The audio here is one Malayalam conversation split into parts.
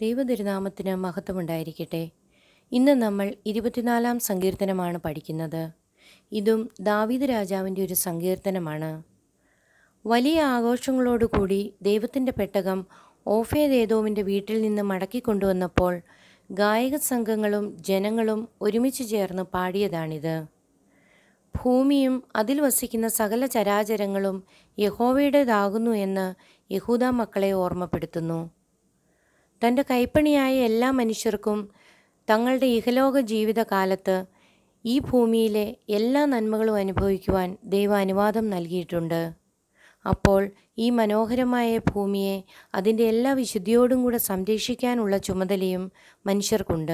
ദൈവതിരുനാമത്തിന് മഹത്വമുണ്ടായിരിക്കട്ടെ ഇന്ന് നമ്മൾ ഇരുപത്തിനാലാം സങ്കീർത്തനമാണ് പഠിക്കുന്നത് ഇതും ദാവീദ് രാജാവിൻ്റെ ഒരു സങ്കീർത്തനമാണ് വലിയ ആഘോഷങ്ങളോടുകൂടി ദൈവത്തിൻ്റെ പെട്ടകം ഓഫേദേദോമിൻ്റെ വീട്ടിൽ നിന്ന് മടക്കിക്കൊണ്ടുവന്നപ്പോൾ ഗായക സംഘങ്ങളും ജനങ്ങളും ഒരുമിച്ച് ചേർന്ന് പാടിയതാണിത് ഭൂമിയും അതിൽ വസിക്കുന്ന സകല ചരാചരങ്ങളും യഹോവയുടേതാകുന്നു എന്ന് യഹൂദ മക്കളെ ഓർമ്മപ്പെടുത്തുന്നു തൻ്റെ കൈപ്പണിയായ എല്ലാ മനുഷ്യർക്കും തങ്ങളുടെ ഇഹലോക ജീവിതകാലത്ത് ഈ ഭൂമിയിലെ എല്ലാ നന്മകളും അനുഭവിക്കുവാൻ ദൈവം അനുവാദം നൽകിയിട്ടുണ്ട് അപ്പോൾ ഈ മനോഹരമായ ഭൂമിയെ അതിൻ്റെ എല്ലാ വിശുദ്ധിയോടും കൂടെ സംരക്ഷിക്കാനുള്ള ചുമതലയും മനുഷ്യർക്കുണ്ട്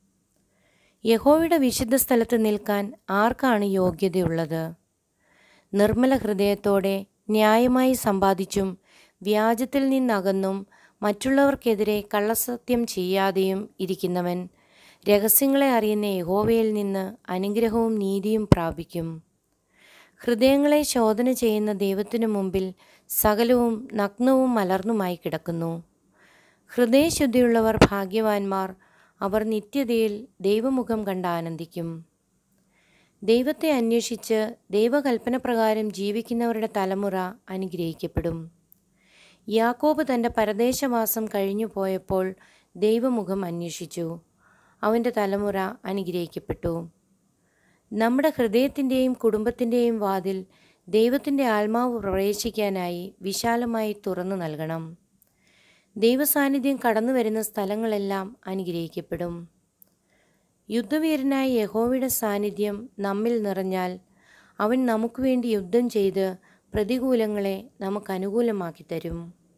യഹോവയുടെ വിശുദ്ധ സ്ഥലത്ത് നിൽക്കാൻ ആർക്കാണ് യോഗ്യതയുള്ളത് നിർമ്മല ഹൃദയത്തോടെ ന്യായമായി സമ്പാദിച്ചും വ്യാജത്തിൽ നിന്നകന്നും മറ്റുള്ളവർക്കെതിരെ കള്ളസത്യം ചെയ്യാതെയും ഇരിക്കുന്നവൻ രഹസ്യങ്ങളെ അറിയുന്ന യഹോവയിൽ നിന്ന് അനുഗ്രഹവും നീതിയും പ്രാപിക്കും ഹൃദയങ്ങളെ ശോധന ചെയ്യുന്ന ദൈവത്തിനു മുമ്പിൽ സകലവും നഗ്നവും മലർന്നുമായി കിടക്കുന്നു ഹൃദയശുദ്ധിയുള്ളവർ ഭാഗ്യവാന്മാർ അവർ നിത്യതയിൽ ദൈവമുഖം കണ്ട് ആനന്ദിക്കും ദൈവത്തെ അന്വേഷിച്ച് ദൈവകൽപ്പന പ്രകാരം ജീവിക്കുന്നവരുടെ തലമുറ അനുഗ്രഹിക്കപ്പെടും യാക്കോബ് തൻ്റെ പരദേശവാസം കഴിഞ്ഞു പോയപ്പോൾ ദൈവമുഖം അന്വേഷിച്ചു അവൻ്റെ തലമുറ അനുഗ്രഹിക്കപ്പെട്ടു നമ്മുടെ ഹൃദയത്തിൻ്റെയും കുടുംബത്തിൻ്റെയും വാതിൽ ദൈവത്തിൻ്റെ ആത്മാവ് പ്രവേശിക്കാനായി വിശാലമായി തുറന്നു നൽകണം ദൈവസാന്നിധ്യം കടന്നു വരുന്ന സ്ഥലങ്ങളെല്ലാം അനുഗ്രഹിക്കപ്പെടും യുദ്ധവീരനായ യഹോവയുടെ സാന്നിധ്യം നമ്മിൽ നിറഞ്ഞാൽ അവൻ നമുക്ക് വേണ്ടി യുദ്ധം ചെയ്ത് പ്രതികൂലങ്ങളെ നമുക്ക് അനുകൂലമാക്കി തരും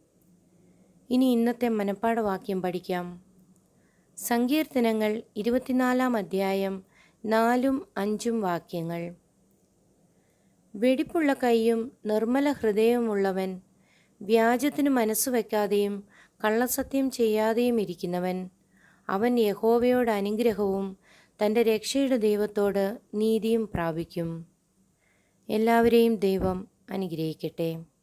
ഇനി ഇന്നത്തെ മനപ്പാഠവാക്യം പഠിക്കാം സങ്കീർത്തനങ്ങൾ ഇരുപത്തിനാലാം അധ്യായം നാലും അഞ്ചും വാക്യങ്ങൾ വെടിപ്പുള്ള കൈയും നിർമ്മല ഹൃദയവുമുള്ളവൻ വ്യാജത്തിന് മനസ്സു വയ്ക്കാതെയും കള്ളസത്യം ചെയ്യാതെയും ഇരിക്കുന്നവൻ അവൻ യഹോവയോട് അനുഗ്രഹവും തൻ്റെ രക്ഷയുടെ ദൈവത്തോട് നീതിയും പ്രാപിക്കും എല്ലാവരെയും ദൈവം അനുഗ്രഹിക്കട്ടെ